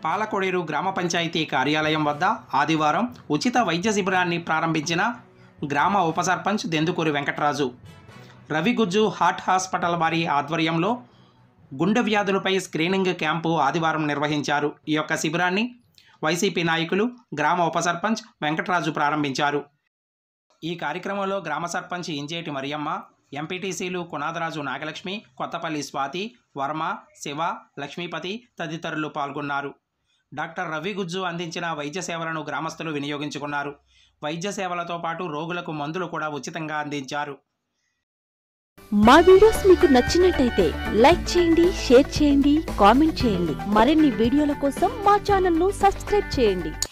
పాలకొడేరు గ్రామ పంచాయతీ కార్యాలయం వద్ద ఆదివారం ఉచిత వైద్య శిబిరాన్ని ప్రారంభించిన గ్రామ ఉప సర్పంచ్ దెందుకూరి వెంకటరాజు రవిగుజ్జు హార్ట్ హాస్పిటల్ వారి ఆధ్వర్యంలో గుండె వ్యాధులపై స్క్రీనింగ్ క్యాంపు ఆదివారం నిర్వహించారు ఈ యొక్క శిబిరాన్ని వైసీపీ నాయకులు గ్రామ ఉప సర్పంచ్ వెంకటరాజు ప్రారంభించారు ఈ కార్యక్రమంలో గ్రామ సర్పంచ్ ఇంజేటి మరియమ్మ ఎంపీటీసీలు కునాదరాజు నాగలక్ష్మి కొత్తపల్లి స్వాతి వర్మ శివ లక్ష్మీపతి తదితరులు పాల్గొన్నారు డాక్టర్ రవి గుజ్జు అందించిన వైద్య సేవలను గ్రామస్తులు వినియోగించుకున్నారు వైద్య సేవలతో పాటు రోగులకు మందులు కూడా ఉచితంగా అందించారు మా వీడియోస్ మీకు నచ్చినట్టయితే లైక్ చేయండి షేర్ చేయండి కామెంట్ చేయండి మరిన్ని వీడియోల కోసం మా ఛానల్ ను సబ్స్క్రైబ్ చేయండి